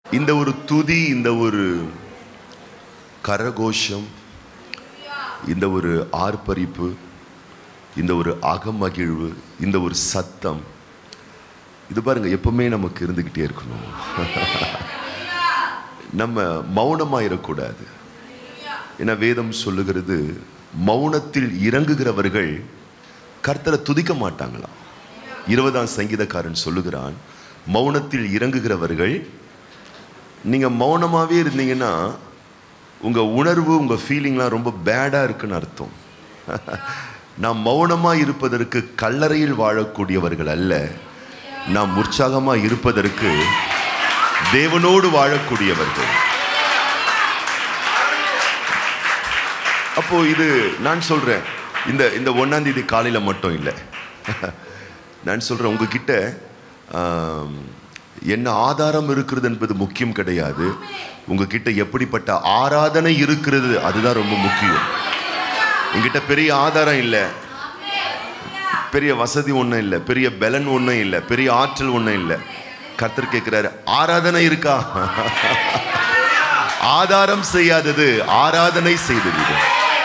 இந்த ஒரு துதி இந்த ஒரு கரகோஷம் இந்த ஒரு ஆர்ப்பரிப்பு இந்த ஒரு அகமகிழ்வு இந்த ஒரு சத்தம் இது பாருங்க எப்பவுமே நமக்கு இருந்துக்கிட்டே இருக்கணும் நம்ம மௌனமாயிடக்கூடாது ஏன்னா வேதம் சொல்லுகிறது மௌனத்தில் இறங்குகிறவர்கள் கர்த்தரை துதிக்க மாட்டாங்களாம் இருபதாம் சங்கீதக்காரன் சொல்லுகிறான் மௌனத்தில் இறங்குகிறவர்கள் நீங்க மௌனமாவே இருந்தீங்கன்னா உங்க உணர்வு உங்க ஃபீலிங்லாம் ரொம்ப பேடா இருக்குன்னு அர்த்தம் நாம் மௌனமா இருப்பதற்கு கல்லறையில் வாழக்கூடியவர்கள் அல்ல நாம் உற்சாகமா இருப்பதற்கு தேவனோடு வாழக்கூடியவர்கள் அப்போ இது நான் சொல்றேன் இந்த இந்த ஒன்னாம் தேதி காலையில மட்டும் இல்லை நான் சொல்றேன் உங்ககிட்ட ஆம், என்ன ஆதாரம் இருக்கிறது என்பது முக்கியம் கிடையாது உங்ககிட்ட எப்படிப்பட்ட ஆராதனை இருக்கிறது அதுதான் ரொம்ப முக்கியம் என்கிட்ட பெரிய ஆதாரம் இல்லை பெரிய வசதி ஒன்றும் இல்லை பெரிய பலன் ஒன்றும் இல்லை பெரிய ஆற்றல் ஒன்றும் இல்லை கர்த்தர் கேட்கிறாரு ஆராதனை இருக்கா ஆதாரம் செய்யாதது ஆராதனை செய்தது இது.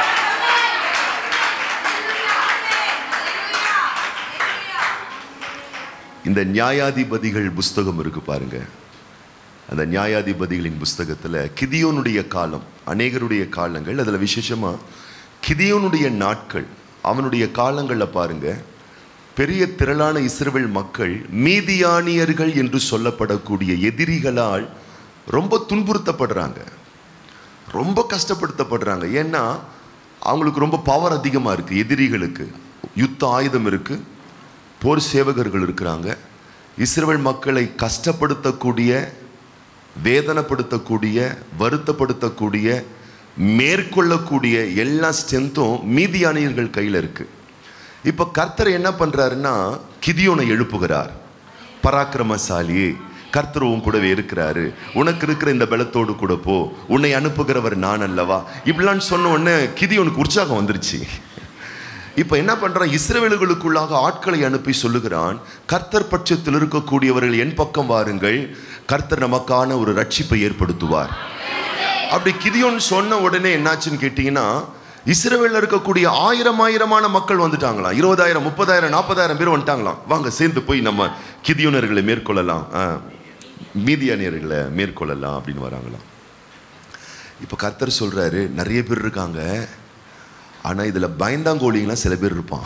இந்த நியாயாதிபதிகள் புஸ்தகம் இருக்கு பாருங்க அந்த நியாயாதிபதிகளின் புஸ்தகத்துல கிதியோனுடைய காலம் அநேகருடைய காலங்கள் அதுல விசேஷமா கிதியோனுடைய நாட்கள் அவனுடைய காலங்கள்ல பாருங்க பெரிய திரளான இஸ்ரவேல் மக்கள் மீதியானியர்கள் என்று சொல்லப்படக்கூடிய எதிரிகளால் ரொம்ப துன்புறுத்தப்படுறாங்க ரொம்ப கஷ்டப்படுத்தப்படுறாங்க ஏன்னா அவங்களுக்கு ரொம்ப பவர் அதிகமாக இருக்குது எதிரிகளுக்கு யுத்த ஆயுதம் இருக்குது போர் சேவகர்கள் இருக்கிறாங்க இஸ்ரவேல் மக்களை கஷ்டப்படுத்தக்கூடிய வேதனைப்படுத்தக்கூடிய வருத்தப்படுத்தக்கூடிய மேற்கொள்ளக்கூடிய எல்லா ஸ்ட்ரென்த்தும் மீதியானியர்கள் கையில் இருக்கு இப்போ கர்த்தர் என்ன பண்றாருன்னா கிதியோனை எழுப்புகிறார் பராக்கிரமசாலி கர்த்தர் உன் கூடவே இருக்கிறாரு உனக்கு இருக்கிற இந்த பலத்தோடு கூட போ உன்னை அனுப்புகிறவர் நான் அல்லவா இப்படிலாம் சொன்ன உடனே கிதியோனுக்கு உற்சாகம் வந்துருச்சு இப்ப என்ன பண்றான் இஸ்ரவேலுகளுக்குள்ளாக ஆட்களை அனுப்பி சொல்லுகிறான் கர்த்தர் பட்சத்தில் இருக்கக்கூடியவர்கள் என் பக்கம் வாருங்கள் கர்த்தர் நமக்கான ஒரு ரட்சிப்பை ஏற்படுத்துவார் அப்படி கிதியோன் சொன்ன உடனே என்னாச்சுன்னு கேட்டீங்கன்னா இஸ்ரவேல்ல இருக்கக்கூடிய ஆயிரம் ஆயிரமான மக்கள் வந்துட்டாங்களாம் இருபதாயிரம் முப்பதாயிரம் நாற்பதாயிரம் பேர் வந்துட்டாங்களாம் வாங்க சேர்ந்து போய் நம்ம கிதியோனர்களை மேற்கொள்ளலாம் ஆ, மீதியானியர்களை மேற்கொள்ளலாம் அப்படின்னு வராங்களாம் இப்போ கர்த்தர் சொல்றாரு நிறைய பேர் இருக்காங்க ஆனா இதுல பயந்தாங்கோழிங்களாம் சில பேர் இருப்பான்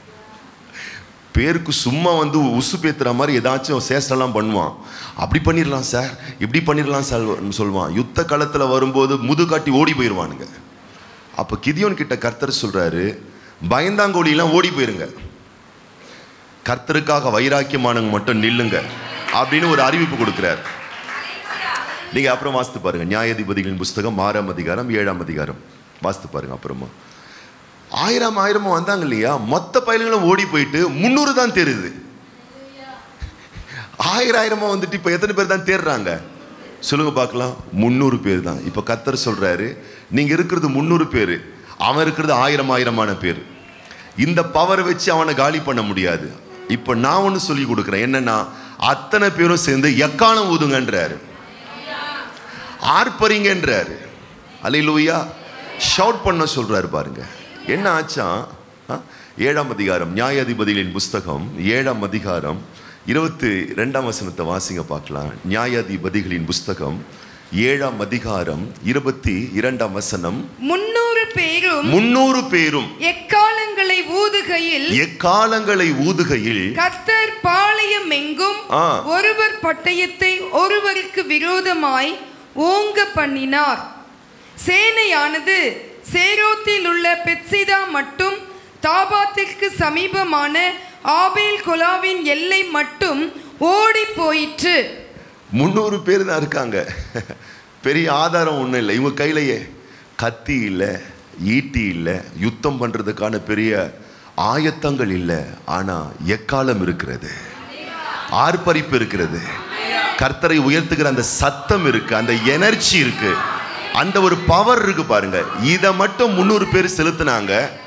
பேருக்கு சும்மா வந்து உசு பேத்துற மாதிரி ஏதாச்சும் சேஷ்டெல்லாம் பண்ணுவான் அப்படி பண்ணிடலாம் சார் இப்படி பண்ணிடலாம் சார் சொல்லுவான் யுத்த காலத்தில் வரும்போது முது காட்டி ஓடி போயிடுவானுங்க அப்போ கிதியோன் கிட்ட கர்த்தர் சொல்றாரு பயந்தாங்கோழிலாம் ஓடி போயிருங்க கர்த்தருக்காக வைராக்கியமானவங்க மட்டும் நில்லுங்க அப்படின்னு ஒரு அறிவிப்பு கொடுக்கிறார் நீங்க அப்புறம் வாசித்து பாருங்க நியாயாதிபதிகளின் புஸ்தகம் ஆறாம் அதிகாரம் ஏழாம் அதிகாரம் வாசித்து பாருங்க அப்புறமா ஆயிரம் ஆயிரமா வந்தாங்க இல்லையா மொத்த பயல்களும் ஓடி போயிட்டு முந்நூறு தான் தேருது ஆயிரம் ஆயிரமா வந்துட்டு இப்ப எத்தனை பேர் தான் தேடுறாங்க சொல்லுங்க பார்க்கலாம் முந்நூறு பேர் தான் இப்ப கர்த்தர் சொல்றாரு நீங்க இருக்கிறது முந்நூறு பேர் அவன் இருக்கிறது ஆயிரம் ஆயிரமான பேர் இந்த பவரை வச்சு அவனை காலி பண்ண முடியாது இப்ப நான் ஒன்று சொல்லி கொடுக்குறேன் என்னன்னா அத்தனை பேரும் சேர்ந்து எக்காலம் ஊதுங்கன்றாரு ஆர்ப்பரிங்கன்றாரு அலையிலூயா ஷவுட் பண்ண சொல்றாரு பாருங்க என்ன ஆச்சா ஆ? ஏழாம் அதிகாரம் நியாயாதிபதிகளின் புஸ்தகம் ஏழாம் அதிகாரம் இருபத்தி ரெண்டாம் வசனத்தை வாசிங்க பார்க்கலாம் நியாயாதிபதிகளின் புஸ்தகம் ஏழாம் அதிகாரம் இருபத்தி இரண்டாம் வசனம் முன்னூறு பேரும் முன்னூறு பேரும் எக்காலங்களை ஊதுகையில் எக்காலங்களை ஊதுகையில் கர்த்தர் பாளையம் எங்கும் ஆ. ஒருவர் பட்டயத்தை ஒருவருக்கு விரோதமாய் ஓங்க பண்ணினார் சேனையானது சேரோத்தில் உள்ள பெட்சிதா மட்டும் தாபாத்திற்கு சமீபமான ஆபேல் கொலாவின் எல்லை மட்டும் ஓடி போயிற்று முந்நூறு பேர் தான் இருக்காங்க பெரிய ஆதாரம் ஒன்றும் இல்லை இவங்க கையிலேயே கத்தி இல்லை ஈட்டி இல்லை யுத்தம் பண்ணுறதுக்கான பெரிய ஆயத்தங்கள் இல்லை ஆனால் எக்காலம் இருக்கிறது ஆர்ப்பரிப்பு இருக்கிறது கர்த்தரை உயர்த்துகிற அந்த சத்தம் இருக்கு அந்த எனர்ஜி இருக்கு அந்த ஒரு பவர் இருக்கு பாருங்க இதை மட்டும் முந்நூறு பேர் செலுத்தினாங்க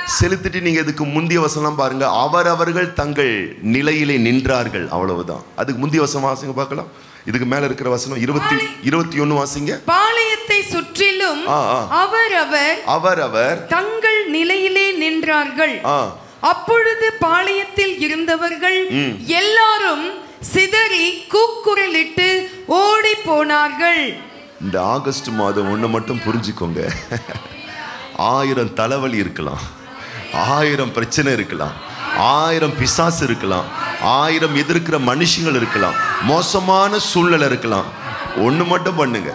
செலுத்திட்டு நீங்க இதுக்கு முந்திய வசனம் பாருங்க அவரவர்கள் தங்கள் நிலையிலே நின்றார்கள் அவ்வளவுதான் அதுக்கு முந்திய வசனம் வாசிங்க பார்க்கலாம் இதுக்கு மேல இருக்கிற வசனம் இருபத்தி இருபத்தி ஒண்ணு வாசிங்க பாளையத்தை சுற்றிலும் ஆ, ஆ. அவரவர் அவரவர் தங்கள் நிலையிலே நின்றார்கள் ஆ அப்பொழுது பாளையத்தில் இருந்தவர்கள் எல்லாரும் சிதறி கூக்குரலிட்டு ஓடி போனார்கள் இந்த ஆகஸ்ட் மாதம் ஒன்று மட்டும் புரிஞ்சுக்கோங்க ஆயிரம் தலைவலி இருக்கலாம் ஆயிரம் பிரச்சனை இருக்கலாம் ஆயிரம் பிசாசு இருக்கலாம் ஆயிரம் எதிர்க்கிற மனுஷங்கள் இருக்கலாம் மோசமான சூழ்நிலை இருக்கலாம் ஒன்று மட்டும் பண்ணுங்க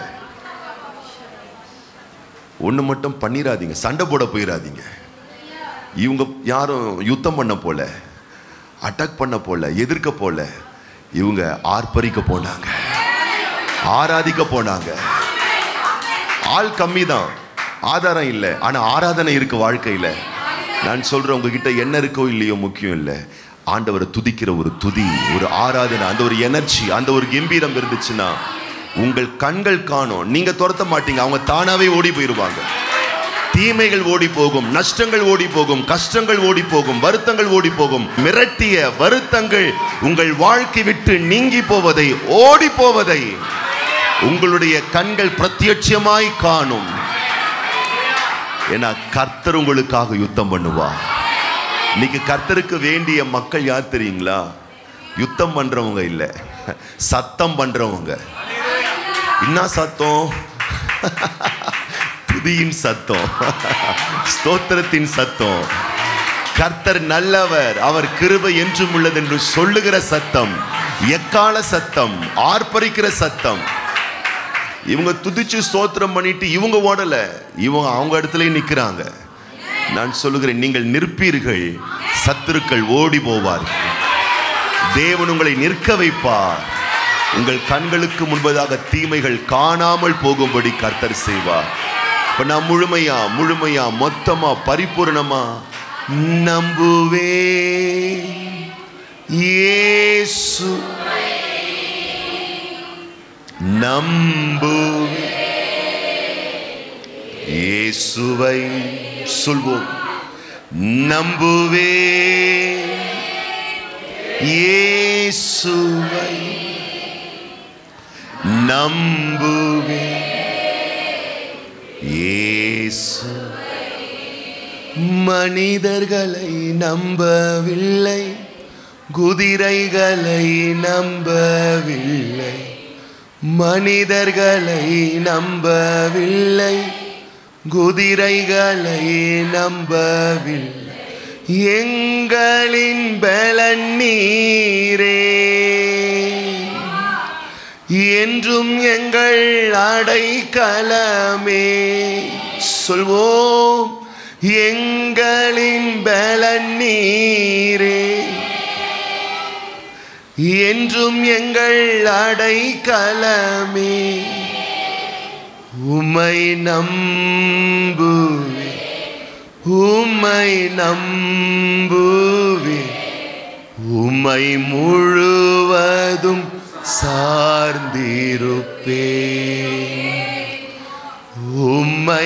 ஒன்று மட்டும் பண்ணிடாதீங்க சண்டை போட போயிடாதீங்க இவங்க யாரும் யுத்தம் பண்ண போல அட்டாக் பண்ண போல எதிர்க்க போல இவங்க ஆர்ப்பரிக்க போனாங்க ஆராதிக்க போனாங்க ஆள் கம்மி தான் ஆதாரம் இல்லை ஆனா ஆராதனை இருக்கு வாழ்க்கையில நான் சொல்றேன் உங்ககிட்ட என்ன இருக்கோ இல்லையோ முக்கியம் இல்லை ஆண்டவரை துதிக்கிற ஒரு துதி ஒரு ஆராதனை அந்த ஒரு எனர்ஜி அந்த ஒரு கம்பீரம் இருந்துச்சுன்னா உங்கள் கண்கள் காணும் நீங்க துரத்த மாட்டீங்க அவங்க தானாவே ஓடி போயிடுவாங்க தீமைகள் ஓடி போகும் நஷ்டங்கள் ஓடி போகும் கஷ்டங்கள் ஓடி போகும் வருத்தங்கள் ஓடி போகும் மிரட்டிய வருத்தங்கள் உங்கள் வாழ்க்கை விட்டு நீங்கி போவதை ஓடி போவதை உங்களுடைய கண்கள் பிரத்யட்சமாய் காணும் ஏன்னா கர்த்தர் உங்களுக்காக யுத்தம் பண்ணுவா இன்னைக்கு கர்த்தருக்கு வேண்டிய மக்கள் யார் தெரியுங்களா யுத்தம் பண்றவங்க இல்ல சத்தம் பண்றவங்க என்ன சத்தம் துதியின் சத்தம் ஸ்தோத்திரத்தின் சத்தம் கர்த்தர் நல்லவர் அவர் கிருபை என்றும் உள்ளது என்று சொல்லுகிற சத்தம் எக்கால சத்தம் ஆர்ப்பரிக்கிற சத்தம் இவங்க துதிச்சு ஸ்தோத்திரம் பண்ணிட்டு இவங்க ஓடல இவங்க அவங்க இடத்துலயே நிக்கிறாங்க நான் சொல்லுகிறேன் நீங்கள் நிற்பீர்கள் சத்துருக்கள் ஓடி போவார்கள் தேவன் உங்களை நிற்க வைப்பார் உங்கள் கண்களுக்கு முன்பதாக தீமைகள் காணாமல் போகும்படி கர்த்தர் செய்வார் இப்ப நான் முழுமையா முழுமையா மொத்தமா பரிபூர்ணமா நம்புவே இயேசு நம்புவே இயேசுவை சொல்வோம் நம்புவே இயேசுவை நம்புவே இயேசு மனிதர்களை நம்பவில்லை குதிரைகளை நம்பவில்லை மனிதர்களை நம்பவில்லை குதிரைகளை நம்பவில்லை எங்களின் பலன் நீரே என்றும் எங்கள் அடைக்கலமே சொல்வோம் எங்களின் பலன் நீரே என்றும் எங்கள் அடைக்கலமே உமை நம்புவே உமை நம்புவே உமை முழுவதும் சார்ந்திருப்பேன் உம்மை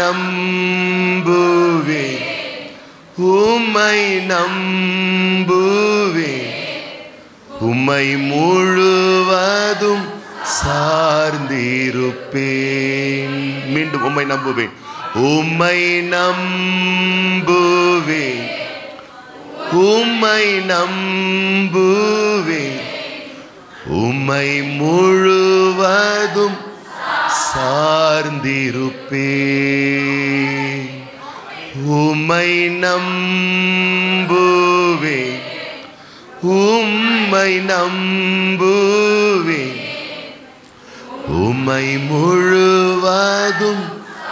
நம்புவே உம்மை நம்புவே உம்மை முழுவதும் சார்ந்திருப்பேன் மீண்டும் உம்மை நம்புவேன் உம்மை நம்புவேன் உம்மை நம்புவேன் உம்மை முழுவதும் சார்ந்திருப்பேன் உம்மை நம்புவேன் உம்மை நம்புவேன் உம்மை முழுவதும்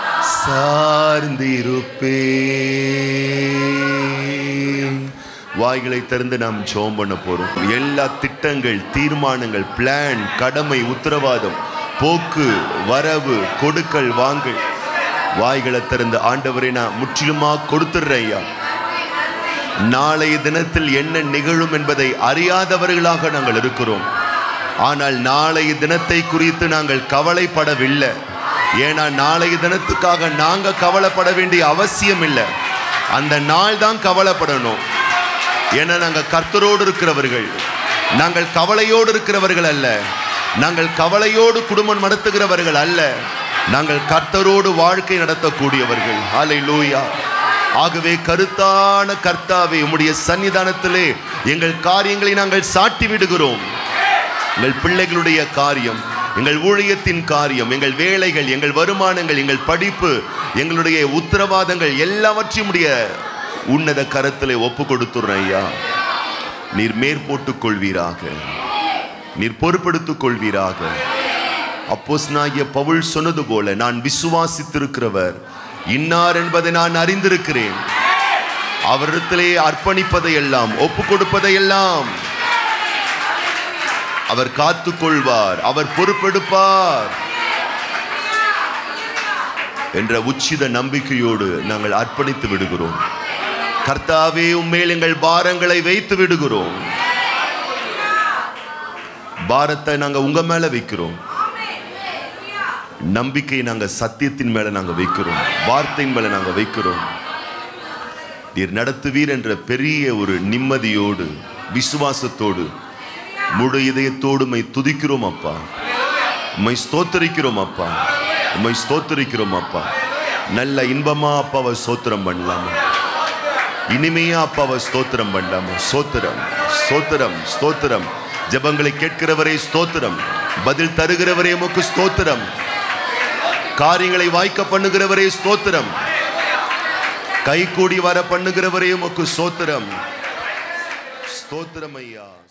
சார்ந்திருப்பேன் வாய்களை திறந்து நாம் ஜெபம் பண்ண போறோம் எல்லா திட்டங்கள் தீர்மானங்கள் பிளான் கடமை உத்தரவாதம் போக்கு வரவு கொடுக்கல் வாங்கல் வாய்களை திறந்து ஆண்டவரை நான் முற்றிலுமா கொடுத்துடுறேன் ஐயா நாளைய தினத்தில் என்ன நிகழும் என்பதை அறியாதவர்களாக நாங்கள் இருக்கிறோம் ஆனால் நாளைய தினத்தை குறித்து நாங்கள் கவலைப்படவில்லை ஏன்னா நாளைய தினத்துக்காக நாங்க கவலைப்பட வேண்டிய அவசியம் இல்லை அந்த நாள் தான் கவலைப்படணும் ஏன்னா நாங்கள் கர்த்தரோடு இருக்கிறவர்கள் நாங்கள் கவலையோடு இருக்கிறவர்கள் அல்ல நாங்கள் கவலையோடு குடும்பம் நடத்துகிறவர்கள் அல்ல நாங்கள் கர்த்தரோடு வாழ்க்கை நடத்தக்கூடியவர்கள் ஹாலை லூயா ஆகவே கருத்தான கர்த்தாவே உம்முடைய சன்னிதானத்திலே எங்கள் காரியங்களை நாங்கள் சாட்டி விடுகிறோம் எங்கள் பிள்ளைகளுடைய காரியம் எங்கள் ஊழியத்தின் காரியம் எங்கள் வேலைகள் எங்கள் வருமானங்கள் எங்கள் படிப்பு எங்களுடைய உத்தரவாதங்கள் எல்லாவற்றையும் உடைய உன்னத கரத்திலே ஒப்பு கொடுத்துறேன் ஐயா நீர் மேற்போட்டுக் கொள்வீராக நீர் பொறுப்படுத்திக் கொள்வீராக அப்போஸ்தலனாகிய பவுல் சொன்னது போல நான் விசுவாசித்திருக்கிறவர் இன்னார் என்பதை நான் அறிந்திருக்கிறேன் அவரிடத்திலே அர்ப்பணிப்பதையெல்லாம் ஒப்பு கொடுப்பதையெல்லாம் அவர் காத்துக்கொள்வார் அவர் பொறுப்பெடுப்பார் என்ற உச்சித நம்பிக்கையோடு நாங்கள் அர்ப்பணித்து விடுகிறோம் கர்த்தாவே உம்மேல் எங்கள் பாரங்களை வைத்து விடுகிறோம் பாரத்தை நாங்க உங்க மேல வைக்கிறோம் நம்பிக்கை நாங்க சத்தியத்தின் மேல நாங்க வைக்கிறோம் வார்த்தையின் மேல நாங்க வைக்கிறோம் நீர் நடத்துவீர் என்ற பெரிய ஒரு நிம்மதியோடு விசுவாசத்தோடு முழு இதயத்தோடு மை துதிக்கிறோம் அப்பா உம்மை ஸ்தோத்தரிக்கிறோம் அப்பா உம்மை ஸ்தோத்தரிக்கிறோம் அப்பா நல்ல இன்பமா அப்பாவை ஸ்தோத்திரம் பண்ணலாமா இனிமையா அப்பாவை ஸ்தோத்திரம் பண்ணலாமா ஸ்தோத்திரம் ஸ்தோத்திரம் ஸ்தோத்திரம் ஜெபங்களை கேட்கிறவரே ஸ்தோத்திரம் பதில் தருகிறவரே உமக்கு ஸ்தோத்திரம் காரியங்களை வாய்க்க பண்ணுகிறவரே ஸ்தோத்திரம் கை கூடி வர பண்ணுகிறவரே உமக்கு ஸ்தோத்திரம் ஸ்தோத்திரம் ஐயா